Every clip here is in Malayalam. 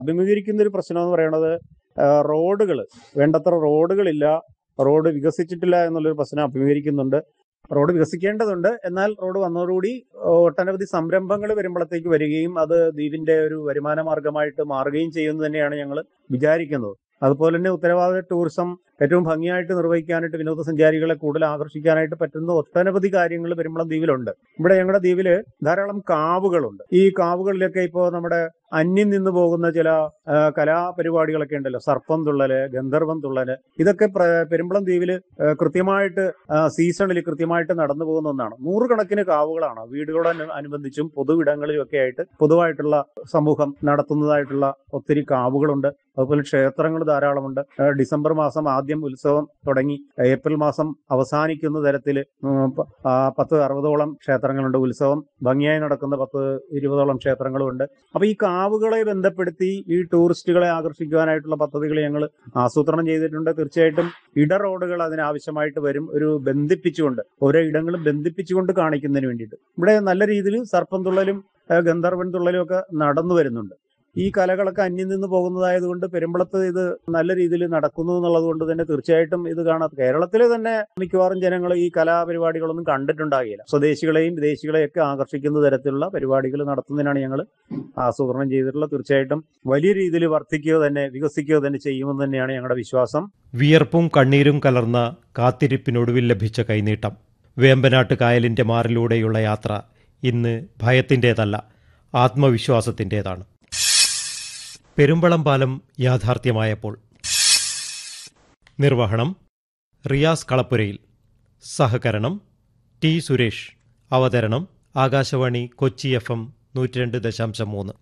അഭിമുഖീകരിക്കുന്ന ഒരു പ്രശ്നം എന്ന് പറയുന്നത് റോഡുകൾ വേണ്ടത്ര റോഡുകളില്ല റോഡ് വികസിച്ചിട്ടില്ല എന്നുള്ളൊരു പ്രശ്നം അഭിമുഖീകരിക്കുന്നുണ്ട് റോഡ് വികസിക്കേണ്ടതുണ്ട് എന്നാൽ റോഡ് വന്നതോടുകൂടി ഒട്ടനവധി സംരംഭങ്ങൾ വരുമ്പോഴത്തേക്ക് വരികയും അത് ദ്വീപിന്റെ ഒരു വരുമാന മാർഗമായിട്ട് മാറുകയും ചെയ്യുമെന്ന് തന്നെയാണ് ഞങ്ങൾ വിചാരിക്കുന്നത് അതുപോലെ തന്നെ ഉത്തരവാദിത്ത ടൂറിസം ഏറ്റവും ഭംഗിയായിട്ട് നിർവഹിക്കാനായിട്ട് വിനോദസഞ്ചാരികളെ കൂടുതൽ ആകർഷിക്കാനായിട്ട് പറ്റുന്ന ഒട്ടനവധി കാര്യങ്ങൾ പെരുമ്പളം ദ്വീപിലുണ്ട് ഇവിടെ ഞങ്ങളുടെ ദ്വീപില് ധാരാളം കാവുകളുണ്ട് ഈ കാവുകളിലൊക്കെ ഇപ്പോൾ നമ്മുടെ അന്യം നിന്ന് പോകുന്ന ചില ആ, കലാപരിപാടികളൊക്കെ ഉണ്ടല്ലോ സർപ്പം തുള്ളല് ഗന്ധർവം തുള്ളല് ഇതൊക്കെ പ്ര- പെരുമ്പളം ദ്വീപില് ആ, കൃത്യമായിട്ട് സീസണിൽ കൃത്യമായിട്ട് നടന്നു പോകുന്ന ഒന്നാണ് നൂറുകണക്കിന് കാവുകളാണ് വീടുകളോട് അനു- അനുബന്ധിച്ചും പൊതുവിടങ്ങളിലും ഒക്കെ ആയിട്ട് പൊതുവായിട്ടുള്ള സമൂഹം നടത്തുന്നതായിട്ടുള്ള ഒത്തിരി കാവുകളുണ്ട് അതുപോലെ ക്ഷേത്രങ്ങൾ ധാരാളമുണ്ട് ആ, ഡിസംബർ മാസം ആദ്യം ഉത്സവം തുടങ്ങി ഏപ്രിൽ മാസം അവസാനിക്കുന്ന തരത്തിൽ പത്ത് അറുപതോളം ക്ഷേത്രങ്ങളുണ്ട് ഉത്സവം ഭംഗിയായി നടക്കുന്ന പത്ത് ഇരുപതോളം ക്ഷേത്രങ്ങളുമുണ്ട് അപ്പൊ ഈ കാവുകളെ ബന്ധപ്പെടുത്തി ഈ ടൂറിസ്റ്റുകളെ ആകർഷിക്കുവാനായിട്ടുള്ള പദ്ധതികൾ ഞങ്ങൾ ആസൂത്രണം ചെയ്തിട്ടുണ്ട് തീർച്ചയായിട്ടും ഇട റോഡുകൾ അതിനാവശ്യമായിട്ട് വരും ഒരു ബന്ധിപ്പിച്ചുകൊണ്ട് ഓരോ ഇടങ്ങളും ബന്ധിപ്പിച്ചുകൊണ്ട് കാണിക്കുന്നതിന് വേണ്ടിയിട്ട് ഇവിടെ നല്ല രീതിയിൽ സർപ്പം തുള്ളലും ആ, ഗന്ധർവൻ തുള്ളലും ഒക്കെ നടന്നു വരുന്നുണ്ട് ഈ കലകളൊക്കെ അന്യം നിന്ന് പോകുന്നതായതുകൊണ്ട് പെരുമ്പളത്ത് ഇത് നല്ല രീതിയിൽ നടക്കുന്നു എന്നുള്ളത് കൊണ്ട് തന്നെ തീർച്ചയായിട്ടും ഇത് കാണാം കേരളത്തിലെ തന്നെ മിക്കവാറും ജനങ്ങൾ ഈ കലാപരിപാടികളൊന്നും കണ്ടിട്ടുണ്ടാകില്ല സ്വദേശികളെയും വിദേശികളെയും ഒക്കെ ആകർഷിക്കുന്ന തരത്തിലുള്ള പരിപാടികൾ നടത്തുന്നതിനാണ് ഞങ്ങൾ ആസൂത്രണം ചെയ്തിട്ടുള്ളത് തീർച്ചയായിട്ടും വലിയ രീതിയിൽ വർദ്ധിക്കുക തന്നെ വികസിക്കുക തന്നെ ചെയ്യുമെന്ന് തന്നെയാണ് ഞങ്ങളുടെ വിശ്വാസം വിയർപ്പും കണ്ണീരും കലർന്ന കാത്തിരിപ്പിനൊടുവിൽ ലഭിച്ച കൈനീട്ടം വേമ്പനാട്ട് കായലിന്റെ മാറിലൂടെയുള്ള യാത്ര ഇന്ന് ഭയത്തിൻ്റെതല്ല ആത്മവിശ്വാസത്തിൻ്റെതാണ് പെരുമ്പളം പാലം യാഥാർത്ഥ്യമായപ്പോൾ നിർവഹണം റിയാസ് കളപ്പുരയിൽ സഹകരണം ടി സുരേഷ് അവതരണം ആകാശവാണി കൊച്ചി എഫ് എം നൂറ്റി രണ്ട് ദശാംശം മൂന്ന്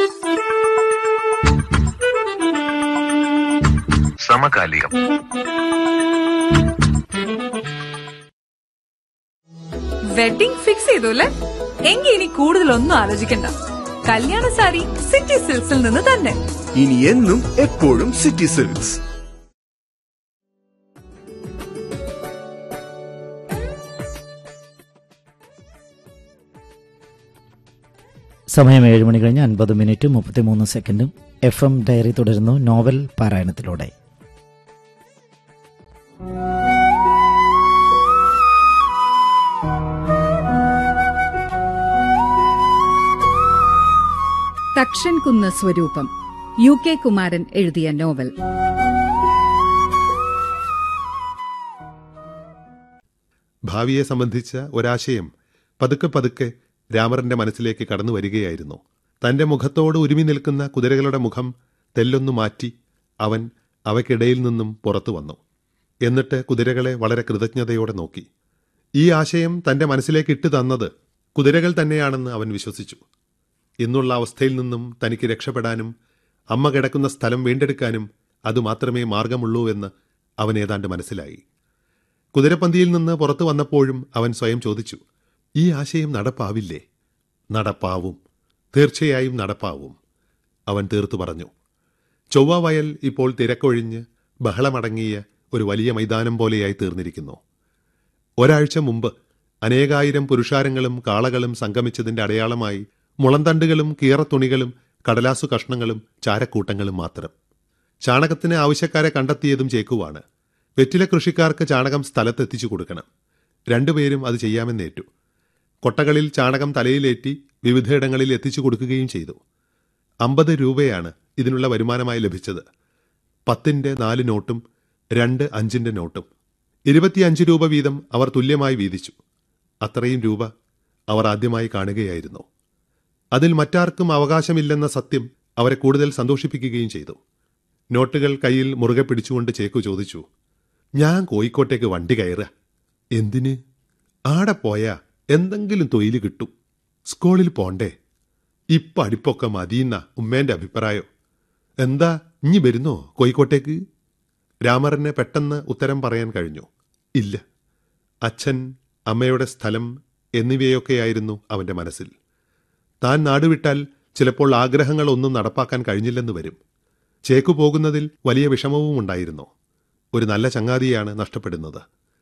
സമകാലികം വെഡിംഗ് ഫിക്സ് ചെയ്തു അല്ലേ എങ്കിൽ ഇനി കൂടുതലൊന്നും ആലോചിക്കണ്ട കല്യാണ സാരി സിറ്റി സിൽക്സിൽ നിന്ന് തന്നെ ഇനി എന്നും എപ്പോഴും സിറ്റി സിൽക്സ് സമയം ഏഴ് മണി കഴിഞ്ഞ് അൻപത് മിനിറ്റ് മുപ്പത്തിമൂന്ന് സെക്കൻഡും എഫ് എം ഡയറി തുടരുന്നു നോവൽ പാരായണത്തിലൂടെ Thakshankunnu Swaroopam U K Kumaran എഴുതിയ നോവൽ ഭാവിയെ സംബന്ധിച്ച ഒരാശയം പതുക്കെ പതുക്കെ രാമറിന്റെ മനസ്സിലേക്ക് കടന്നു വരികയായിരുന്നു തന്റെ മുഖത്തോട് ഉരുമി നിൽക്കുന്ന കുതിരകളുടെ മുഖം തെല്ലൊന്നു മാറ്റി അവൻ അവയ്ക്കിടയിൽ നിന്നും പുറത്തു വന്നു എന്നിട്ട് കുതിരകളെ വളരെ കൃതജ്ഞതയോടെ നോക്കി ഈ ആശയം തന്റെ മനസ്സിലേക്ക് ഇട്ടു തന്നത് കുതിരകൾ തന്നെയാണെന്ന് അവൻ വിശ്വസിച്ചു ഇന്നുള്ള അവസ്ഥയിൽ നിന്നും തനിക്ക് രക്ഷപ്പെടാനും അമ്മ കിടക്കുന്ന സ്ഥലം വീണ്ടെടുക്കാനും അതുമാത്രമേ മാർഗമുള്ളൂ എന്ന് അവൻ ഏതാണ്ട് മനസ്സിലായി കുതിരപ്പന്തിയിൽ നിന്ന് പുറത്തു വന്നപ്പോഴും അവൻ സ്വയം ചോദിച്ചു ഈ ആശയം നടപ്പാവില്ലേ നടപ്പാവും തീർച്ചയായും നടപ്പാവും അവൻ തീർത്തു പറഞ്ഞു ചൊവ്വ വയൽ ഇപ്പോൾ തിരക്കൊഴിഞ്ഞ് ബഹളമടങ്ങിയ ഒരു വലിയ മൈതാനം പോലെയായി തീർന്നിരിക്കുന്നു ഒരാഴ്ച മുമ്പ് അനേകായിരം പുരുഷാരങ്ങളും കാളകളും സംഗമിച്ചതിന്റെ അടയാളമായി മുളന്തണ്ടുകളും കീറത്തുണികളും കടലാസു കഷ്ണങ്ങളും ചാരക്കൂട്ടങ്ങളും മാത്രം ചാണകത്തിന് ആവശ്യക്കാരെ കണ്ടെത്തിയതും ചേക്കുവാണ് വെറ്റില കൃഷിക്കാർക്ക് ചാണകം സ്ഥലത്തെത്തിച്ചു കൊടുക്കണം രണ്ടുപേരും അത് ചെയ്യാമെന്നേറ്റു കൊട്ടകളിൽ ചാണകം തലയിലേറ്റി വിവിധയിടങ്ങളിൽ എത്തിച്ചു കൊടുക്കുകയും ചെയ്തു അമ്പത് രൂപയാണ് ഇതിനുള്ള വരുമാനമായി ലഭിച്ചത് പത്തിന്റെ നാല് നോട്ടും രണ്ട് അഞ്ചിന്റെ നോട്ടും ഇരുപത്തിയഞ്ച് രൂപ വീതം അവർ തുല്യമായി വീതിച്ചു അത്രയും രൂപ അവർ ആദ്യമായി കാണുകയായിരുന്നു അതിൽ മറ്റാർക്കും അവകാശമില്ലെന്ന സത്യം അവരെ കൂടുതൽ സന്തോഷിപ്പിക്കുകയും ചെയ്തു നോട്ടുകൾ കയ്യിൽ മുറുകെ പിടിച്ചുകൊണ്ട് ചേക്കു ചോദിച്ചു ഞാൻ കോഴിക്കോട്ടേക്ക് വണ്ടി കയറുക എന്തിന് ആടെ പോയാ എന്തെങ്കിലും തൊഴിൽ കിട്ടും സ്കൂളിൽ പോണ്ടേ ഈ പഠിപ്പൊക്കെ മതിയെന്ന ഉമ്മേന്റെ അഭിപ്രായം എന്താ ഇനി വരുന്നോ കോഴിക്കോട്ടേക്ക് രാമറിന് പെട്ടെന്ന് ഉത്തരം പറയാൻ കഴിഞ്ഞു ഇല്ല അച്ഛൻ അമ്മയുടെ സ്ഥലം എന്നിവയൊക്കെയായിരുന്നു അവന്റെ മനസ്സിൽ താൻ നാടുവിട്ടാൽ ചിലപ്പോൾ ആഗ്രഹങ്ങളൊന്നും നടപ്പാക്കാൻ കഴിഞ്ഞില്ലെന്ന് വരും ചേക്കു പോകുന്നതിൽ വലിയ വിഷമവും ഉണ്ടായിരുന്നു ഒരു നല്ല ചങ്ങാതിയാണ് നഷ്ടപ്പെടുന്നത്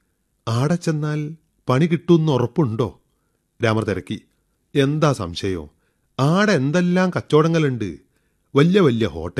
ആടെ ചെന്നാൽ പണി കിട്ടുമെന്ന് ഉറപ്പുണ്ടോ രാമർ തിരക്കി എന്താ സംശയം ആടെ എന്തെല്ലാം കച്ചവടങ്ങളുണ്ട് വലിയ വലിയ ഹോട്ടൽ